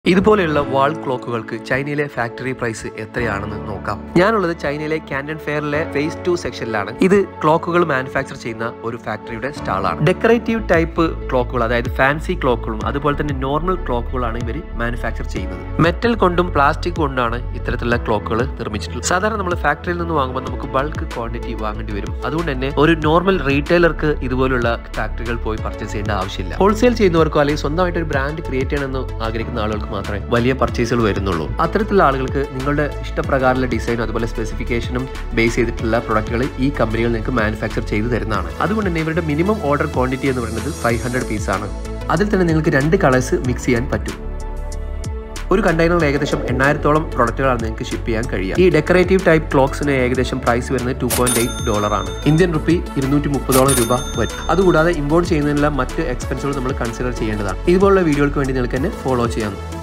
ഇതുപോലെയുള്ള വാൾ ക്ലോക്കുകൾക്ക് ചൈനയിലെ factory price എത്രയാണെന്ന് നോക്കാം ഞാനുള്ളത് ചൈനയിലെ കാൻഡൻ ഫെയറിലെ ഫേസ് ടു സെക്ഷനിലാണ് ഇത് ക്ലോക്കുകൾ മാനുഫാക്ചർ ചെയ്യുന്ന ഒരു ഫാക്ടറിയുടെ സ്റ്റാളാണ് ഡെക്കറേറ്റീവ് ടൈപ്പ് ക്ലോക്കുകൾ അതായത് ഫാൻസി ക്ലോക്കുകളും അതുപോലെ തന്നെ നോർമൽ ക്ലോക്കുകളാണ് ഇവർ മാനുഫാക്ചർ ചെയ്യുന്നത് മെറ്റൽ കൊണ്ടും പ്ലാസ്റ്റിക് കൊണ്ടാണ് ഇത്തരത്തിലുള്ള ക്ലോക്കുകൾ നിർമ്മിച്ചിട്ടുള്ളത് സാധാരണ നമ്മൾ ഫാക്ടറിയിൽ നിന്ന് വാങ്ങുമ്പോൾ നമുക്ക് ബൾക്ക് ക്വാണ്ടിറ്റി വാങ്ങേണ്ടി വരും അതുകൊണ്ട് തന്നെ ഒരു നോർമൽ റീറ്റെയിലർക്ക് ഇതുപോലുള്ള ഫാക്ടറികൾ പോയി പർച്ചേസ് ചെയ്യേണ്ട ആവശ്യമില്ല ഹോൾസെയിൽ ചെയ്യുന്നവർക്കോ അല്ലെങ്കിൽ സ്വന്തമായിട്ട് ഒരു ബ്രാൻഡ് ക്രിയേറ്റ് ചെയ്യണമെന്ന് ആഗ്രഹിക്കുന്ന ആളുകൾക്ക് മാത്രമേ വലിയ പർച്ചേസുകൾ വരുന്നുള്ളൂ അത്തരത്തിലുള്ള ആളുകൾക്ക് നിങ്ങളുടെ ഇഷ്ടപ്രകാരമുള്ള ഡിസൈനും അതുപോലെ സ്പെസിഫിക്കേഷനും ബേസ് ചെയ്തിട്ടുള്ള പ്രൊഡക്റ്റുകൾ ഈ കമ്പനികൾ നിങ്ങൾക്ക് മാനുഫാക്ചർ ചെയ്തു തരുന്നതാണ് അതുകൊണ്ട് തന്നെ ഇവരുടെ മിനിമം ഓർഡർ ക്വാണ്ടിറ്റി എന്ന് പറയുന്നത് ഫൈവ് ഹൺഡ്രഡ് പീസാണ് അതിൽ തന്നെ നിങ്ങൾക്ക് രണ്ട് കളേഴ്സ് മിക്സ് ചെയ്യാൻ പറ്റും ഒരു കണ്ടെയ്നറിൽ ഏകദേശം എണ്ണായിരത്തോളം പ്രൊഡക്റ്റുകളാണ് നിങ്ങൾക്ക് ഷിപ്പ് ചെയ്യാൻ കഴിയുക ഈ ഡെക്കറേറ്റീവ് ടൈപ്പ് ക്ലോക്സിന് ഏകദേശം പ്രൈസ് വരുന്നത് ടു പോയിന്റ് എയ്റ്റ് ഡോളർ ആണ് ഇന്ത്യൻ റുപ്പി ഇരുന്നൂറ്റി മുപ്പതോളം രൂപ വരും അതുകൂടാതെ ഇമ്പോർട്ട് ചെയ്യുന്നതിനുള്ള മറ്റ് എക്സ്പെൻസുകൾ നമ്മൾ കൺസിഡർ ചെയ്യേണ്ടതാണ് ഇതുപോലുള്ള വീഡിയോകൾക്ക് വേണ്ടി നിങ്ങൾക്ക് എന്നെ ഫോളോ ചെയ്യാം